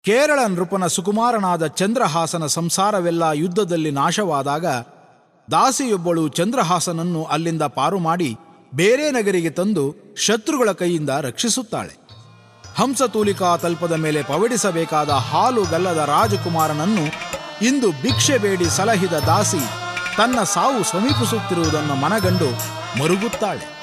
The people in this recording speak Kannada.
ಕೇರಳ ನೃಪನ ಸುಕುಮಾರನಾದ ಚಂದ್ರಹಾಸನ ಸಂಸಾರವೆಲ್ಲ ಯುದ್ಧದಲ್ಲಿ ನಾಶವಾದಾಗ ದಾಸಿಯೊಬ್ಬಳು ಚಂದ್ರಹಾಸನನ್ನು ಅಲ್ಲಿಂದ ಪಾರು ಮಾಡಿ ಬೇರೆ ನಗರಿಗೆ ತಂದು ಶತ್ರುಗಳ ಕೈಯಿಂದ ರಕ್ಷಿಸುತ್ತಾಳೆ ಹಂಸತೂಲಿಕಾ ತಲ್ಪದ ಮೇಲೆ ಪವಡಿಸಬೇಕಾದ ಹಾಲು ಗಲ್ಲದ ರಾಜಕುಮಾರನನ್ನು ಇಂದು ಭಿಕ್ಷೆ ಬೇಡಿ ಸಲಹಿದ ದಾಸಿ ತನ್ನ ಸಾವು ಸಮೀಪಿಸುತ್ತಿರುವುದನ್ನು ಮನಗಂಡು ಮರುಗುತ್ತಾಳೆ